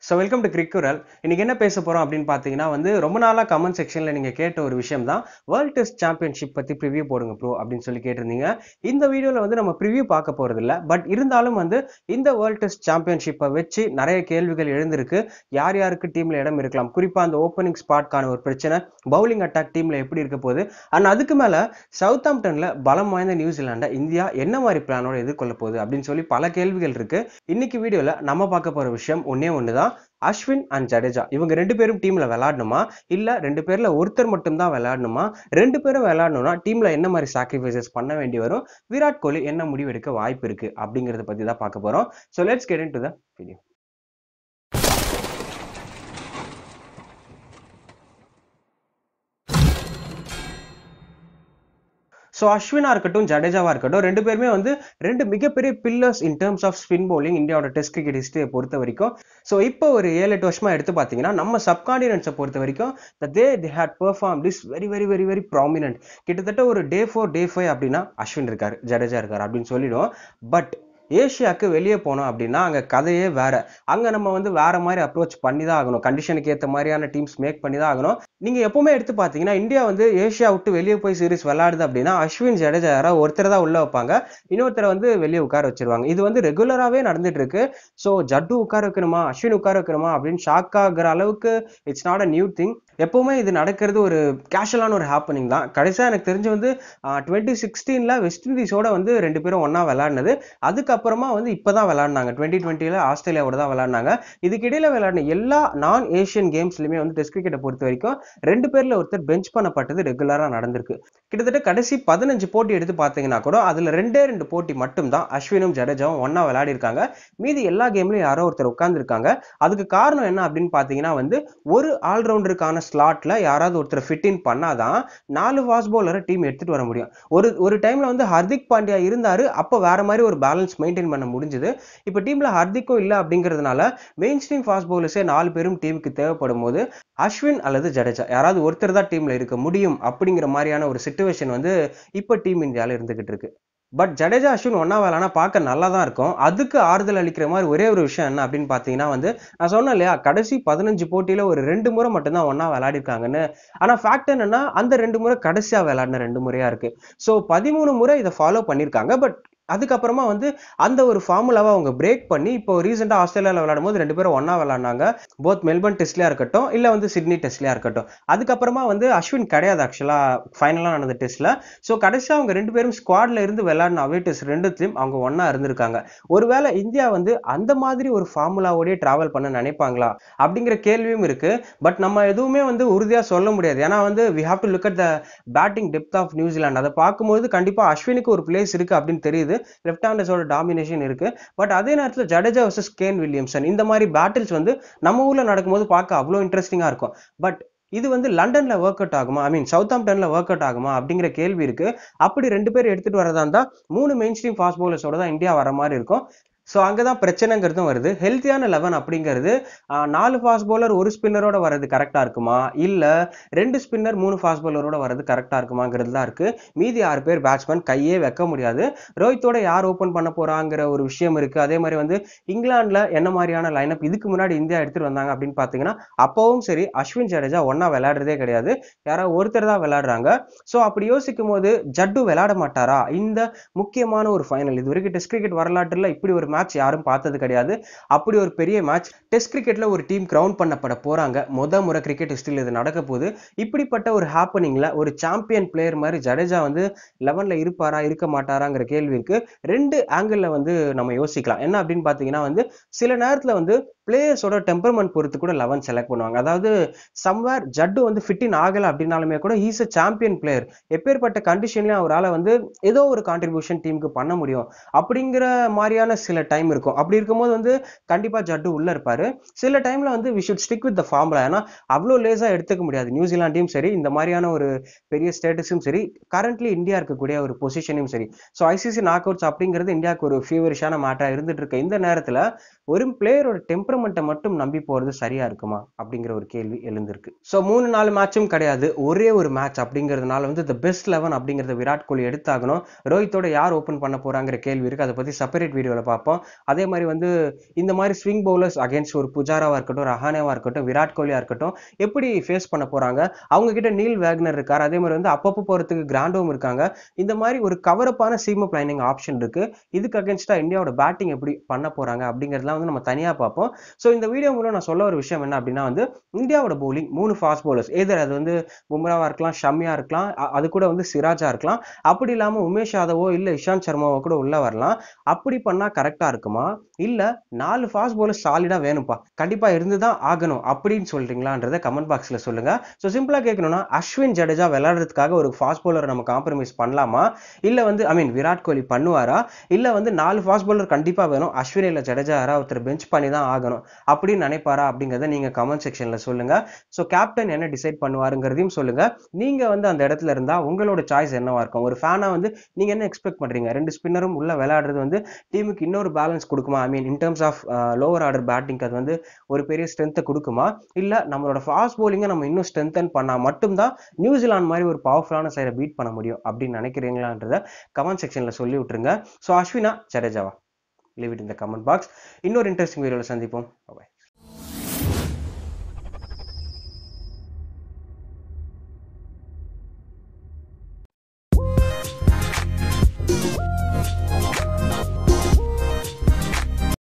so welcome to கிரிக்குரல் இன்னைக்கு என்ன பேச போறோம் அப்படின்னு பார்த்தீங்கன்னா வந்து ரொம்ப நாளா கமெண்ட் செக்ஷன்ல நீங்க கேட்ட ஒரு விஷயம் தான் வேர்ல்ட் டெஸ்ட் சாம்பியன்ஷிப் பத்தி ப்ரிவ்யூ போடுங்க ப்ரோ அப்படின்னு சொல்லி கேட்டிருந்தீங்க இந்த வீடியோல வந்து நம்ம ப்ரிவ்யூ பார்க்க போறது இல்ல பட் இருந்தாலும் வந்து இந்த வேர்ல்ட் டெஸ்ட் சாம்பியன்ஷிப்பை வச்சு நிறைய கேள்விகள் எழுந்திருக்கு யார் யாருக்கு டீம்ல இடம் இருக்கலாம் குறிப்பா அந்த ஓப்பனிங் ஸ்பாட்கான ஒரு பிரச்சனை பவுலிங் அட்டாக் டீம்ல எப்படி இருக்க போகுது அண்ட் அதுக்கு மேல சவுத் ஆம்டன்ல பலம் வாய்ந்த நியூசிலாண்டை இந்தியா என்ன மாதிரி பிளானோட எதிர்கொள்ள போகுது அப்படின்னு சொல்லி பல கேள்விகள் இருக்கு இன்னைக்கு வீடியோல நம்ம பார்க்க போற விஷயம் ஒன்னே ஒண்ணுதான் அஸ்வின் அண்ட் ஜடேஜா இவங்க ரெண்டு பேரும் டீம்ல விளையாடணுமா இல்ல ரெண்டு பேர்ல ஒருத்தர் மட்டும் தான் விளையாடணுமா ரெண்டு பேரும் விளையாடணும்னா டீம்ல என்ன மாதிரி சாக்ரிஃபைசஸ் பண்ண வேண்டி வரும் விராட் கோலி என்ன முடிவு எடுக்க வாய்ப்பு இருக்கு அப்படிங்கறத பத்தி தான் பார்க்க போறோம் so let's get into the video so அஸ்வினா இருக்கட்டும் ஜடேஜாவா இருக்கட்டும் ரெண்டு பேருமே வந்து ரெண்டு மிகப்பெரிய pillars in terms of spin bowling இந்தியாவோட டெஸ்ட் கிரிக்கெட் ஹிஸ்டரியை பொறுத்த வரைக்கும் ஸோ இப்போ ஒரு ஏழு எட்டு வருஷமா எடுத்து பார்த்தீங்கன்னா நம்ம சப்கான்டினென்ட்ஸை பொறுத்த வரைக்கும் they they had perform this very very very very prominent கிட்டத்தட்ட ஒரு டே ஃபோர் டே ஃபைவ் அப்படின்னா அஸ்வின் இருக்காரு ஜடேஜா இருக்காரு அப்படின்னு சொல்லிடுவோம் பட் ஏஷியாவுக்கு வெளியே போனோம் அப்படின்னா அங்கே கதையே வேற அங்கே நம்ம வந்து வேற மாதிரி அப்ரோச் பண்ணி தான் ஆகணும் கண்டிஷனுக்கு ஏற்ற மாதிரியான டீம்ஸ் மேக் பண்ணி தான் ஆகணும் நீங்கள் எப்பவுமே எடுத்து பார்த்தீங்கன்னா இந்தியா வந்து ஏஷியா விட்டு வெளியே போய் சீரிஸ் விளையாடுது அப்படின்னா அஸ்வின் ஜடேஜா யாராவது ஒருத்தர் தான் உள்ள வைப்பாங்க இன்னொருத்தரை வந்து வெளியே உட்கார வச்சிருவாங்க இது வந்து ரெகுலராகவே நடந்துட்டு இருக்கு ஸோ ஜட்டு உட்கார வைக்கணுமா அஸ்வின் உட்கார வைக்கணுமா அப்படின்னு ஷாக் ஆகுற அளவுக்கு it's not a new thing எப்பவுமே இது நடக்கிறது ஒரு கேஷுவலான ஒரு ஹாப்பனிங் தான் கடைசியாக எனக்கு தெரிஞ்சு வந்து டுவெண்ட்டி சிக்ஸ்டீனில் வெஸ்ட் இண்டீஸோட வந்து ரெண்டு பேரும் ஒன்றா விளையாடினது அதுக்கப்புறமா வந்து இப்போ தான் விளையாடினாங்க டுவெண்ட்டி டுவெண்ட்டியில் ஆஸ்திரேலியாவோட தான் விளையாடினாங்க இதுக்கிடையில் விளையாடின எல்லா நான் ஏஷியன் கேம்ஸ்லையுமே வந்து டெஸ்ட் கிரிக்கெட்டை பொறுத்த வரைக்கும் ரெண்டு பேரில் ஒருத்தர் பெஞ்ச் பண்ணப்பட்டது ரெகுலராக நடந்திருக்கு கிட்டத்தட்ட கடைசி பதினஞ்சு போட்டி எடுத்து பார்த்தீங்கன்னா கூட அதில் ரெண்டே ரெண்டு போட்டி மட்டும் தான் அஸ்வினும் ஜடேஜாவும் ஒன்றா விளையாடி இருக்காங்க மீதி எல்லா கேம்லையும் யாரோ ஒருத்தர் உட்காந்துருக்காங்க அதுக்கு காரணம் என்ன அப்படின்னு பார்த்தீங்கன்னா வந்து ஒரு ஆல்ரவுண்டருக்கான ஸ்லாட்ல யாராவது ஒருத்தர் ஃபிட் இன் பண்ணாதான் நாலு ஃபாஸ்ட் பவுலரை டீம் எடுத்துட்டு வர முடியும் ஒரு ஒரு டைம்ல வந்து ஹர்திக் பாண்டியா இருந்தாரு அப்போ வேற மாதிரி ஒரு பேலன்ஸ் மெயின்டைன் பண்ண முடிஞ்சது இப்போ டீம்ல ஹர்திக்கும் இல்லை அப்படிங்கிறதுனால மெயின் ஸ்ட்ரீம் ஃபாஸ்ட் பவுலர்ஸே நாலு பேரும் டீமுக்கு தேவைப்படும் போது அஸ்வின் அல்லது ஜடேஜா யாராவது ஒருத்தர் தான் டீம்ல இருக்க முடியும் அப்படிங்கிற மாதிரியான ஒரு சுச்சுவேஷன் வந்து இப்போ டீம் இந்தியாவில் இருந்துகிட்டு இருக்கு பட் ஜடேஜா அஸ்வின் ஒன்னா வேலைனா பார்க்க நல்லா தான் இருக்கும் அதுக்கு ஆறுதல் அளிக்கிற மாதிரி ஒரே ஒரு விஷயம் என்ன அப்படின்னு பார்த்தீங்கன்னா வந்து நான் சொன்னேன் இல்லையா கடைசி பதினஞ்சு போட்டியில ஒரு ரெண்டு முறை மட்டும்தான் ஒன்னா விளையாடிருக்காங்கன்னு ஆனா ஃபேக்ட் என்னன்னா அந்த ரெண்டு முறை கடைசியா விளையாடின ரெண்டு முறையா இருக்கு ஸோ பதிமூணு முறை இதை ஃபாலோ பண்ணியிருக்காங்க பட் அதுக்கப்புறமா வந்து அந்த ஒரு ஃபார்முலாவை அவங்க பிரேக் பண்ணி இப்போ ரீசெண்டாக ஆஸ்திரேலியாவில் விளையாடும் போது ரெண்டு பேரும் ஒன்றா விளையாடினாங்க போத் மெல்பர்ன் டெஸ்ட்லையாக இருக்கட்டும் இல்லை வந்து சிட்னி டெஸ்ட்லையாக இருக்கட்டும் அதுக்கப்புறமா வந்து அஸ்வின் கிடையாது ஆக்சுவலாக ஃபைனலாக நடந்த டெஸ்ட்டில் ஸோ கடைசியாக அவங்க ரெண்டு பேரும் ஸ்குவாடில் இருந்து விளையாடின அவே டெஸ்ட் ரெண்டுத்துலையும் அவங்க ஒன்றா இருந்திருக்காங்க ஒருவேளை இந்தியா வந்து அந்த மாதிரி ஒரு ஃபார்முலாவோடய ட்ராவல் பண்ண நினைப்பாங்களா அப்படிங்கிற கேள்வியும் இருக்கு பட் நம்ம எதுவுமே வந்து உறுதியாக சொல்ல முடியாது ஏன்னா வந்து we have to look at the batting depth of New Zealand அதை பார்க்கும்போது கண்டிப்பாக அஸ்வினுக்கு ஒரு பிளேஸ் இருக்கு அப்படின்னு தெரியுது லெஃப்ட் ஹேண்டர்ஸோட டாமினேஷன் இருக்கு பட் அதே நேரத்தில் ஜடேஜா வர்சஸ் கேன் வில்லியம்சன் இந்த மாதிரி பேட்டில்ஸ் வந்து நம்ம ஊர்ல நடக்கும்போது பார்க்க அவ்வளோ இன்ட்ரெஸ்டிங்கா இருக்கும் பட் இது வந்து லண்டன்ல ஒர்க் அவுட் ஆகுமா ஐ மீன் சவுத் ஆம்டன்ல ஒர்க் அவுட் ஆகுமா அப்படிங்கிற கேள்வி இருக்கு அப்படி ரெண்டு பேர் எடுத்துட்டு வரதா இருந்தா மூணு மெயின் ஸ்ட்ரீம் ஃபாஸ்ட் பவுலர்ஸோட தான் இந்தியா வர மாதிரி இருக்கும் ஸோ அங்கே தான் பிரச்சனைங்கிறதும் வருது ஹெல்த்தியான லெவன் அப்படிங்கிறது நாலு ஃபாஸ்ட் பவுலர் ஒரு ஸ்பின்னரோட வர்றது கரெக்டாக இருக்குமா இல்லை ரெண்டு ஸ்பின்னர் மூணு ஃபாஸ்ட் பவுலரோட வர்றது கரெக்டாக இருக்குமாங்கிறது தான் இருக்குது மீதி ஆறு பேர் பேட்ஸ்மேன் கையே வைக்க முடியாது ரோஹித்தோட யார் ஓப்பன் பண்ண போகிறாங்கிற ஒரு விஷயம் இருக்குது அதே மாதிரி வந்து இங்கிலாண்டில் என்ன மாதிரியான லைனப் இதுக்கு முன்னாடி இந்தியா எடுத்துகிட்டு வந்தாங்க அப்படின்னு பார்த்தீங்கன்னா அப்போவும் சரி அஸ்வின் ஜடேஜா ஒன்றா விளையாடுறதே கிடையாது யாராவது ஒருத்தர் தான் விளையாடுறாங்க ஸோ அப்படி யோசிக்கும் போது ஜட்டு விளையாட மாட்டாரா இந்த முக்கியமான ஒரு ஃபைனல் இது வரைக்கும் டெஸ்ட் கிரிக்கெட் வரலாற்றில் இப்படி ஒரு மேட்ச் யாரும் பார்த்தது கிடையாது அப்படி ஒரு பெரிய மேட்ச் டெஸ்ட் கிரிக்கெட்ல ஒரு டீம் கிரவுண்ட் பண்ணப்பட போறாங்க முத முறை கிரிக்கெட் ஹிஸ்டரியில் இது நடக்க போகுது இப்படிப்பட்ட ஒரு ஹாப்பனிங்ல ஒரு சாம்பியன் பிளேயர் மாதிரி ஜடேஜா வந்து லெவன்ல இருப்பாரா இருக்க மாட்டாராங்கிற கேள்விக்கு ரெண்டு ஆங்கிள் வந்து நம்ம யோசிக்கலாம் என்ன அப்படின்னு பார்த்தீங்கன்னா வந்து சில நேரத்தில் வந்து பிளேயர்ஸோட டெம்பர்மெண்ட் பொறுத்து கூட லெவன் செலக்ட் பண்ணுவாங்க அதாவது சம்வேர் ஜட்டு வந்து ஃபிட்டின் ஆகலை அப்படின்னாலுமே கூட ஹீஸ் அ சாம்பியன் பிளேயர் எப்பேற்பட்ட கண்டிஷன்லயும் அவரால் வந்து ஏதோ ஒரு கான்ட்ரிபியூஷன் டீமுக்கு பண்ண முடியும் அப்படிங்கிற மாதிரியான சில டைம் இருக்கும் அப்படி இருக்கும்போது வந்து கண்டிப்பா ஜட்டு உள்ள இருப்பாரு சில டைம்ல வந்து we should stick with the formula ஏன்னா அவ்வளோ லேஸா எடுத்துக்க முடியாது நியூசிலாண்டையும் சரி இந்த மாதிரியான ஒரு பெரிய ஸ்டேட்டஸும் சரி கரண்ட்லி இந்தியா இருக்கக்கூடிய ஒரு பொசிஷனையும் சரி ஸோ ஐசிசி நாக் அவுட்ஸ் அப்படிங்கிறது இந்தியாவுக்கு ஒரு ஃபீவரிஷான மேட்டரா இருந்துட்டு இருக்க இந்த நேரத்துல ஒரு பிளேயரோட டெம்பரமெண்ட்டை மட்டும் நம்பி போறது சரியா இருக்குமா அப்படிங்கிற ஒரு கேள்வி எழுந்திருக்கு ஸோ மூணு நாலு மேட்சும் கிடையாது ஒரே ஒரு மேட்ச் அப்படிங்கிறதுனால வந்து த பெஸ்ட் லெவன் அப்படிங்கிறத விராட் கோலி எடுத்தாகணும் ரோஹித்தோட யார் ஓப்பன் பண்ண போறாங்கிற கேள்வி இருக்கு அதை பத்தி செப்பரேட் வீடியோவில் பார்ப்போம் இருக்கட்டும் அதே மாதிரி வந்து இந்த மாதிரி ஸ்விங் பவுலர்ஸ் அகேன்ஸ்ட் ஒரு புஜாராவா இருக்கட்டும் ரஹானேவா இருக்கட்டும் விராட் கோலியா இருக்கட்டும் எப்படி ஃபேஸ் பண்ண போறாங்க அவங்க கிட்ட நீல் வேக்னர் இருக்கார் அதே மாதிரி வந்து அப்பப்போ போறதுக்கு கிராண்டோம் இருக்காங்க இந்த மாதிரி ஒரு கவரப்பான சீம பிளானிங் ஆப்ஷன் இருக்கு இதுக்கு அகேன்ஸ்டா இந்தியாவோட பேட்டிங் எப்படி பண்ண போறாங்க அப்படிங்கிறதுலாம் வந்து நம்ம தனியா பார்ப்போம் ஸோ இந்த வீடியோ மூலம் நான் சொல்ல ஒரு விஷயம் என்ன அப்படின்னா வந்து இந்தியாவோட bowling மூணு ஃபாஸ்ட் bowlers எதர் அது வந்து பும்ராவா இருக்கலாம் ஷம்யா இருக்கலாம் அ- அது கூட வந்து சிராஜா இருக்கலாம் அப்படி இல்லாம உமேஷ் யாதவோ இல்ல இஷாந்த் சர்மாவோ கூட உள்ள வரலாம் அப்படி பண்ணா கரெக்டா இருக்குமா இல்ல நாலு ஃபாஸ்ட் bowlers சாலிடா வேணும்ப்பா கண்டிப்பா இருந்துதான் ஆகணும் அப்படின்னு சொல்றீங்களான்றத கமெண்ட் பாக்ஸ்ல சொல்லுங்க ஸோ சிம்பிளா கேட்கணும்னா அஸ்வின் ஜடேஜா விளையாடுறதுக்காக ஒரு ஃபாஸ்ட் bowler நம்ம காம்ப்ரமைஸ் பண்ணலாமா இல்ல வந்து ஐ மீன் விராட் கோலி பண்ணுவாரா இல்ல வந்து நாலு ஃபாஸ்ட் bowler கண்டிப்பா வேணும் அஸ்வின் இல்ல ஜடேஜா யாராவது ஒருத்தர் பெஞ்ச் பண்ணி தான் ஆகணும் அப்படின்னு நினைப்பாரா அப்படிங்கறத நீங்க கமெண்ட் செக்ஷன்ல சொல்லுங்க ஸோ கேப்டன் என்ன டிசைட் பண்ணுவாருங்கிறதையும் சொல்லுங்க நீங்க வந்து அந்த இடத்துல இருந்தா உங்களோட சாய்ஸ் என்னவா இருக்கும் ஒரு ஃபேனா வந்து நீங்க என்ன எக்ஸ்பெக்ட் பண்றீங்க ரெண்டு ஸ்பின்னரும் உள்ள விளையாடுறது வந்து டீமுக்கு இன்னொரு பேலன்ஸ் கொடுக்குமா I mean in terms of lower order batting அது வந்து ஒரு பெரிய ஸ்ட்ரென்த்தை கொடுக்குமா இல்ல நம்மளோட ஃபாஸ்ட் bowling-அ நம்ம இன்னும் ஸ்ட்ரென்தன் பண்ணா மட்டும்தான் நியூசிலாந்து மாதிரி ஒரு பவர்ஃபுல்லான சைடை பீட் பண்ண முடியும் அப்படின்னு நினைக்கிறீங்களான்றத கமெண்ட் செக்ஷன்ல சொல்லி விட்டுருங்க ஸோ அஸ்வினா ஜடேஜாவா லீவ் இட் இந்த கமெண்ட் பாக்ஸ் இன்னொரு இன்ட்ரெஸ்டிங் வீடியோவில் சந்திப்போம் பாய்